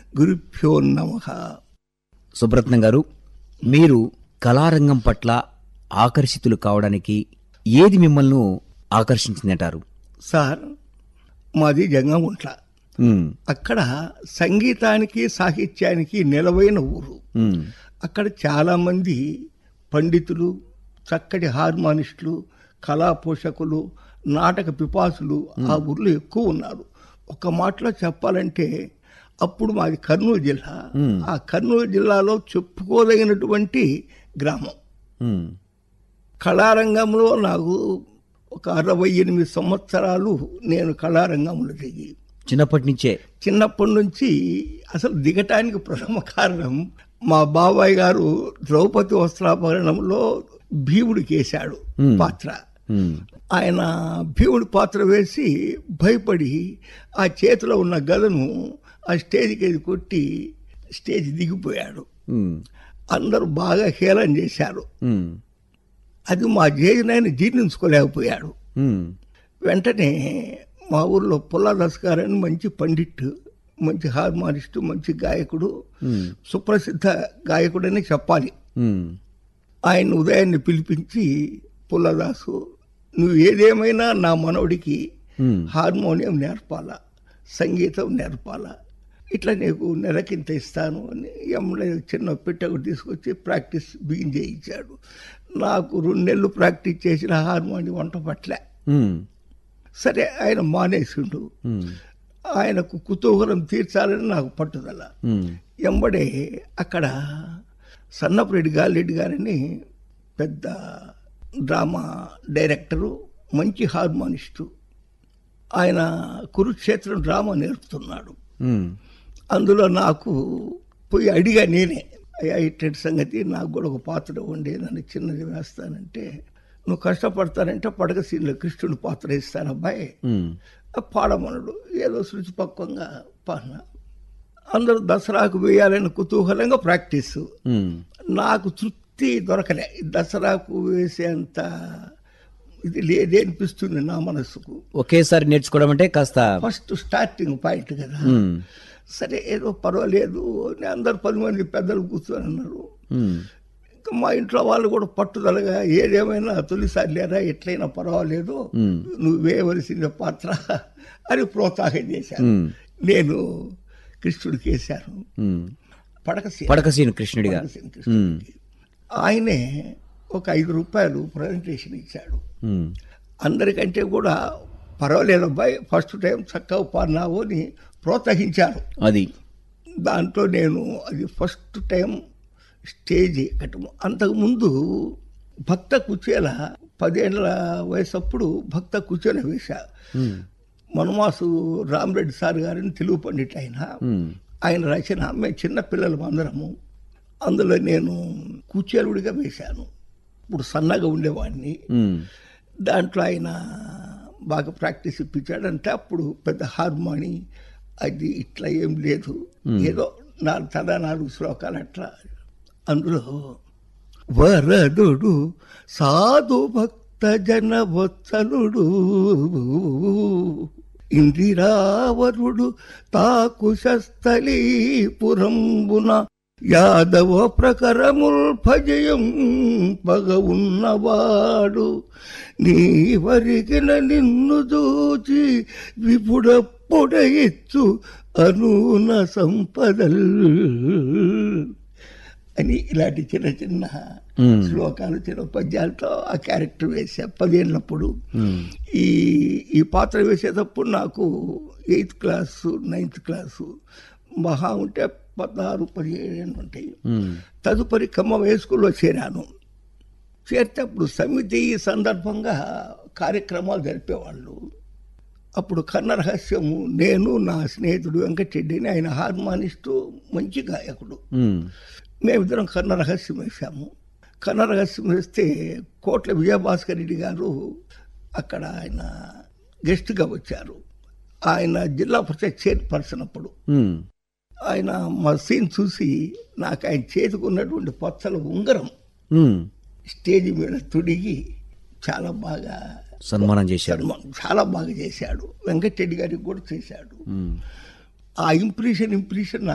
గురుభ్యో నమ సుబ్రత్నం గారు మీరు కళారంగం పట్ల ఆకర్షితులు కావడానికి ఏది మిమ్మల్ని ఆకర్షించిందంటారు సార్ మాది జంగముంట్ల ఉమ్, అక్కడ సంగీతానికి సాహిత్యానికి నిలవైన ఊరు ఉమ్, అక్కడ చాలామంది పండితులు చక్కటి హార్మోనిస్టులు కళా పోషకులు నాటక పిపాసులు ఆ ఊర్లో ఎక్కువ ఉన్నారు ఒక మాటలో చెప్పాలంటే అప్పుడు మాది కర్నూలు జిల్లా ఆ కర్నూలు జిల్లాలో చెప్పుకోదగినటువంటి గ్రామం ఉమ్, కళారంగంలో నాకు ఒక అరవై ఎనిమిది సంవత్సరాలు నేను కళారంగంలో దిగి చిన్నప్పటి నుంచే చిన్నప్పటి నుంచి అసలు దిగటానికి ప్రథమ కారణం మా బాబాయ్ గారు ద్రౌపది వస్త్రాభరణంలో భీముడికి వేశాడు పాత్ర ఉమ్, ఆయన భీముడి పాత్ర వేసి భయపడి ఆ చేతిలో ఉన్న గదను ఆ స్టేజ్కి అది కొట్టి స్టేజ్ దిగిపోయాడు ఉమ్, అందరూ బాగా హేళన చేశారు ఉమ్, అది మా జేజునైన జీర్ణించుకోలేకపోయాడు ఉమ్, వెంటనే మా ఊర్లో పుల్లాదాస్ గారు అని మంచి పండిట్ మంచి హార్మోనిస్టు మంచి గాయకుడు ఉమ్, సుప్రసిద్ధ గాయకుడని చెప్పాలి ఉమ్, ఆయన ఉదయాన్నే పిలిపించి పుల్లదాసు నువ్వు ఏదేమైనా నా మనవడికి ఉమ్, హార్మోనియం నేర్పాలా సంగీతం నేర్పాలా ఇట్లా నీకు నెలకింత ఇస్తాను అని ఎమ్మడే చిన్న పెట్టెకు తీసుకొచ్చి ప్రాక్టీస్ బిగిన్ చేయించాడు నాకు రెండు నెలలు ప్రాక్టీస్ చేసిన హార్మోనియం వంట పట్లే ఉమ్, సరే ఆయన మానేసిండు ఉమ్, ఆయనకు కుతూహలం తీర్చాలని నాకు పట్టుదల ఉమ్, ఎంబడే అక్కడ సన్నపురెడ్డి గాలిరెడ్డి గారని పెద్ద డ్రామా డైరెక్టరు మంచి హార్మోనిస్టు ఆయన కురుక్షేత్రం డ్రామా నేర్పుతున్నాడు ఉమ్, అందులో నాకు పోయి అడిగా నేనే అయ్యా ఇట్టటి సంగతి నాకు కూడా ఒక పాత్ర ఉండే నన్ను చిన్నది వేస్తానంటే నువ్వు కష్టపడతానంటే పడక సీన్లో కృష్ణుడి పాత్ర ఇస్తాను అబ్బాయి ఉమ్, ఆ పాడమనుడు ఏదో శృతిపక్వంగా పాడిన అందరూ దసరాకు వేయాలని కుతూహలంగా ప్రాక్టీస్ ఉమ్, నాకు తృప్తి దొరకలే ఈ దసరాకు వేసేంత ఇది లేదే అనిపిస్తుంది నా మనసుకు ఒకేసారి నేర్చుకోవడం అంటే కాస్త ఫస్ట్ స్టార్టింగ్ పాయింట్ కదా ఉమ్, సరే ఏదో పర్వాలేదు అని అందరు పది మంది పెద్దలు కూర్చొని అన్నారు ఉమ్, ఇంకా మా ఇంట్లో వాళ్ళు కూడా పట్టుదలగా ఏదేమైనా తొలిసారి లేరా ఎట్లయినా పర్వాలేదు ఉమ్, నువ్వు వేయవలసిన పాత్ర అని ప్రోత్సాహం చేశాను ఉమ్, నేను కృష్ణుడికి వేశాను ఉమ్. పడకసి పడకసీను కృష్ణుడిగా పడకసీని కృష్ణుడికి ఆయనే ఒక ఐదు రూపాయలు ప్రజెంటేషన్ ఇచ్చాడు ఉమ్, అందరికంటే కూడా పర్వాలేదు అబ్బాయి ఫస్ట్ టైం చక్కగా పాడినావు అని ప్రోత్సహించారు అది దాంట్లో నేను అది ఫస్ట్ టైం స్టేజ్ ఎక్కటం అంతకుముందు భక్త కుచేల పదేళ్ల వయసు అప్పుడు భక్త కుచేల వేశా ఉమ్, మనుమాసు రామరెడ్డి సార్ గారిని తెలుగు పండిట్ ఆయన ఉమ్, ఆయన రచన మేము చిన్న పిల్లలు అందరము అందులో నేను కుచేలుడిగా వేశాను ఇప్పుడు సన్నగా ఉండేవాడిని ఉమ్, దాంట్లో ఆయన బాగా ప్రాక్టీస్ ఇప్పించాడంటే అప్పుడు పెద్ద హార్మోని అది ఇట్లా ఏం లేదు ఏదో నాలుగు తల నాలుగు శ్లోకాలు అట్లా అందులో వరదుడు సాధు భక్త జన వత్సలుడు ఇందిరావరుడు తాకు శస్థలీపురంబున యాదవ ప్రకరముల్ భజయం పగ ఉన్నవాడు నీ వరిగిన నిన్ను దూచి విపుడప్పుడ ఎత్తు అనూన సంపదల్ అని ఇలాంటి చిన్న చిన్న ఉమ్, శ్లోకాలు చిన్న పద్యాలతో ఆ క్యారెక్టర్ వేసా పదేళ్ళప్పుడు ఉమ్, ఈ ఈ పాత్ర వేసేటప్పుడు నాకు ఎయిత్ క్లాసు నైన్త్ క్లాసు మహా ఉంటే పదహారు పదిహేడు ఏళ్ళు ఉంటాయి ఉమ్, తదుపరి ఖమ్మం హై స్కూల్లో చేరాను చేరితే అప్పుడు సమితి సందర్భంగా కార్యక్రమాలు జరిపేవాళ్ళు అప్పుడు కన్న రహస్యము నేను నా స్నేహితుడు వెంకటరెడ్డిని ఆయన హార్మోనిస్టు మంచి గాయకుడు ఉమ్, మేమిద్దరం కన్న రహస్యం వేశాము కన్న రహస్యం వేస్తే కోట్ల విజయభాస్కర్ రెడ్డి గారు అక్కడ ఆయన గెస్ట్గా వచ్చారు ఆయన జిల్లా పరిషత్ చైర్పర్సన్ అప్పుడు ఉమ్, ఆయన మా సీన్ చూసి నాకు ఆయన చేతికి ఉన్నటువంటి పచ్చల ఉంగరం ఉమ్, స్టేజ్ మీద తుడిగి చాలా బాగా సన్మానం చేశారు సన్మానం చాలా బాగా చేశాడు వెంకటరెడ్డి గారికి కూడా చేశాడు ఉమ్, ఆ ఇంప్రెషన్ ఇంప్రెషన్ నా